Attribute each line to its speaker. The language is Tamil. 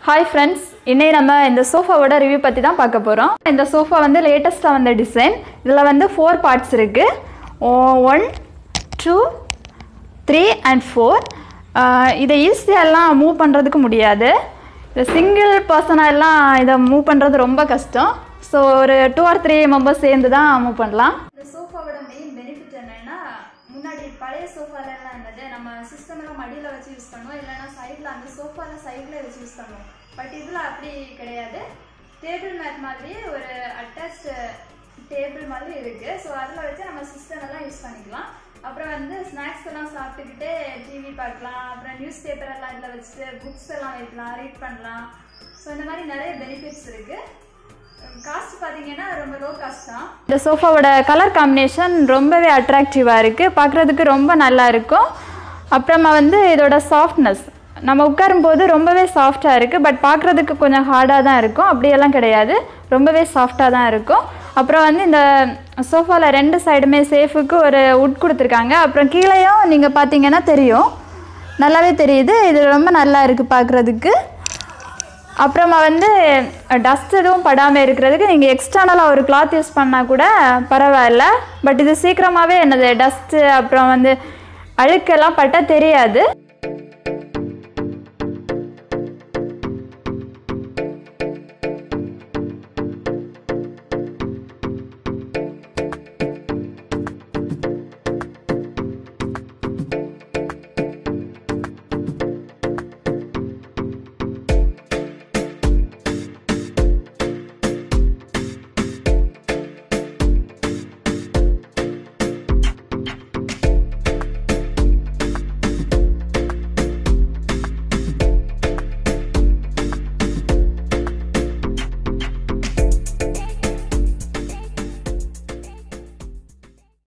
Speaker 1: ஹாய் ஃப்ரெண்ட்ஸ் இன்னைக்கு நம்ம இந்த சோஃபாவோட ரிவ்யூ பற்றி தான் பார்க்க போகிறோம் இந்த சோஃபா வந்து லேட்டஸ்ட்டாக வந்த டிசைன் இதில் வந்து ஃபோர் பார்ட்ஸ் இருக்குது one two three and four இதை ஈஸியாலாம் மூவ் பண்ணுறதுக்கு முடியாது இது சிங்கிள் பர்சனாக எல்லாம் இதை மூவ் பண்ணுறது ரொம்ப கஷ்டம் ஸோ ஒரு டூ ஆர் த்ரீ மெம்பர்ஸ் சேர்ந்து தான் மூவ் பண்ணலாம் இந்த சோஃபாவோட மெயின் பெனிஃபிட் என்னென்னா முன்னாடி பழைய சோஃபால எல்லாம் இருந்தது நம்ம சிஸ்டம் எல்லாம் மடியில் வச்சு யூஸ் பண்ணுவோம் இல்லைன்னா சைடில் அந்த சோஃபால சைடில் வச்சு யூஸ் பண்ணுவோம் பட் இதில் அப்படி கிடையாது டேபிள் மேட் மாதிரி ஒரு அட்டாச்டு டேபிள் மாதிரி இருக்கு ஸோ அதில் வச்சு நம்ம சிஸ்டம் எல்லாம் யூஸ் பண்ணிக்கலாம் அப்புறம் வந்து ஸ்நாக்ஸ் எல்லாம் சாப்பிட்டுக்கிட்டே டிவி பார்க்கலாம் அப்புறம் நியூஸ் பேப்பர் எல்லாம் இதில் வச்சுட்டு புக்ஸ் எல்லாம் வைக்கலாம் ரீட் பண்ணலாம் ஸோ இந்த மாதிரி நிறைய பெனிஃபிட்ஸ் இருக்கு காஸ்ட் பார்த்தீங்கன்னா ரொம்ப லோ காஸ்ட் தான் இந்த சோஃபாவோட கலர் காம்பினேஷன் ரொம்பவே அட்ராக்டிவாக இருக்குது பார்க்குறதுக்கு ரொம்ப நல்லா இருக்கும் அப்புறமா வந்து இதோட சாஃப்ட்னஸ் நம்ம உட்காரும்போது ரொம்பவே சாஃப்டாக இருக்குது பட் பார்க்குறதுக்கு கொஞ்சம் ஹார்டாக தான் இருக்கும் அப்படியெல்லாம் கிடையாது ரொம்பவே சாஃப்டாக தான் இருக்கும் அப்புறம் வந்து இந்த சோஃபாவில் ரெண்டு சைடுமே சேஃபுக்கு ஒரு உட் கொடுத்துருக்காங்க அப்புறம் கீழேயும் நீங்கள் பார்த்தீங்கன்னா தெரியும் நல்லாவே தெரியுது இது ரொம்ப நல்லா இருக்குது பார்க்குறதுக்கு அப்புறமா வந்து டஸ்ட் எதுவும் படாமல் இருக்கிறதுக்கு நீங்கள் எக்ஸ்டர்னலாக ஒரு கிளாத் யூஸ் பண்ணால் கூட பரவாயில்ல பட் இது சீக்கிரமாகவே என்னது டஸ்ட்டு அப்புறம் வந்து அழுக்கெல்லாம் பட்டால் தெரியாது